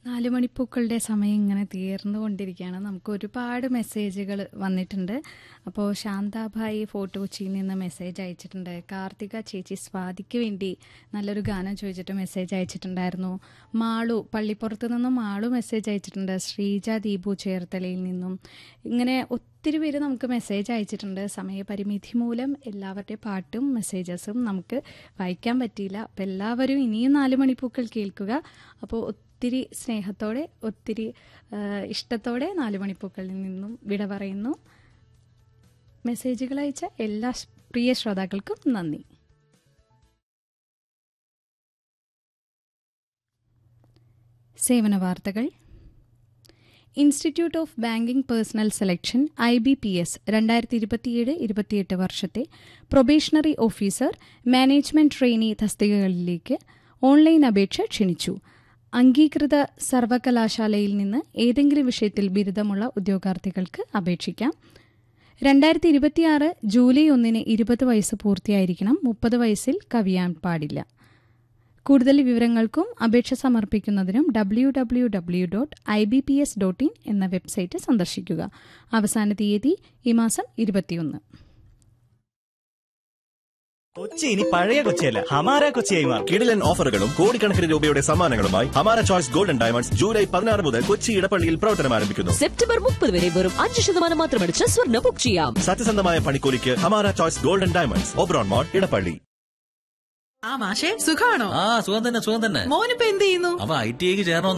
നാല് മണിപ്പൂക്കളുടെ സമയം ഇങ്ങനെ തീർന്നുകൊണ്ടിരിക്കുകയാണ് നമുക്ക് ഒരുപാട് മെസ്സേജുകൾ വന്നിട്ടുണ്ട് അപ്പോൾ ശാന്താഭായി ഫോർട്ട് കൊച്ചിയിൽ നിന്ന് മെസ്സേജ് അയച്ചിട്ടുണ്ട് കാർത്തിക ചേച്ചി സ്വാതിക്ക് വേണ്ടി നല്ലൊരു ഗാനം ചോദിച്ചിട്ട് മെസ്സേജ് അയച്ചിട്ടുണ്ടായിരുന്നു മാളു പള്ളിപ്പുറത്ത് നിന്നും മാളു മെസ്സേജ് അയച്ചിട്ടുണ്ട് ശ്രീജ ദീപു ചേർത്തലയിൽ നിന്നും ഇങ്ങനെ ഒത്തിരി പേര് നമുക്ക് മെസ്സേജ് അയച്ചിട്ടുണ്ട് സമയപരിമിതി മൂലം എല്ലാവരുടെ പാട്ടും മെസ്സേജസും നമുക്ക് വായിക്കാൻ പറ്റിയില്ല അപ്പോൾ എല്ലാവരും ഇനിയും നാല് മണിപ്പൂക്കൾ കേൾക്കുക അപ്പോൾ ഒത്തിരി സ്നേഹത്തോടെ ഒത്തിരി ആ, ഇഷ്ടത്തോടെ നാല് മണിപ്പൂക്കളിൽ നിന്നും വിട പറയുന്നു മെസ്സേജുകൾ അയച്ച എല്ലാ സ് പ്രിയ ശ്രോതാക്കൾക്കും നന്ദി സേവന വാർത്തകൾ institute of banking personnel selection I B P S രണ്ടായിരത്തി ഇരുപത്തിയേഴ് ഇരുപത്തിയെട്ട് വർഷത്തെ പ്രൊബേഷണറി ഓഫീസർ മാനേജ്മെന്റ് ട്രെയിനി തസ്തികകളിലേക്ക് ഓൺലൈൻ അപേക്ഷ ക്ഷണിച്ചു അംഗീകൃത സർവകലാശാലയിൽ നിന്ന് ഏതെങ്കിലും വിഷയത്തിൽ ബിരുദമുള്ള ഉദ്യോഗാർത്ഥികൾക്ക് അപേക്ഷിക്കാം രണ്ടായിരത്തി ഇരുപത്തിയാറ് ജൂലൈ ഒന്നിന് ഇരുപത് വയസ്സ് പൂർത്തിയായിരിക്കണം മുപ്പത് വയസ്സിൽ കവിയാൻ പാടില്ല കൂടുതൽ വിവരങ്ങൾക്കും അപേക്ഷ സമർപ്പിക്കുന്നതിനും W W W dot I B P S dot in എന്ന വെബ്സൈറ്റ് സന്ദർശിക്കുക അവസാന തീയതി ഈ മാസം ഇരുപത്തിയൊന്ന് കൊച്ചി ഇനി പഴയ കൊച്ചിയല്ല ഹമാര കൊച്ചിയായി മാറും കിടിലൻ ഓഫറുകളും കോടിക്കണക്കിന് രൂപയുടെ സമ്മാനങ്ങളുമായി ഹമാര ചോയ്സ് ഗോൾഡൻ ഡയമണ്ട്സ് ജൂലൈ പതിനാറ് മുതൽ കൊച്ചി ഇടപ്പള്ളിയിൽ പ്രവർത്തനം ആരംഭിക്കുന്നു സെപ്റ്റംബർ മുപ്പത് വരെ വെറും അഞ്ച് ശതമാനം മാത്രമടിച്ച് സ്വർണ്ണ ബുക്ക് ചെയ്യാം സത്യസന്ധമായ പണിക്കൂലിക്ക് Hamara choice golden diamonds Oberon mall Edappally ആ മാഷെ സുഖാണോ ആ സുഖം തന്നെ സുഖം തന്നെ മോനിപ്പോ എന്ത് ചെയ്യുന്നു അവ ഐ ടി ഐക്ക് ചേരണോ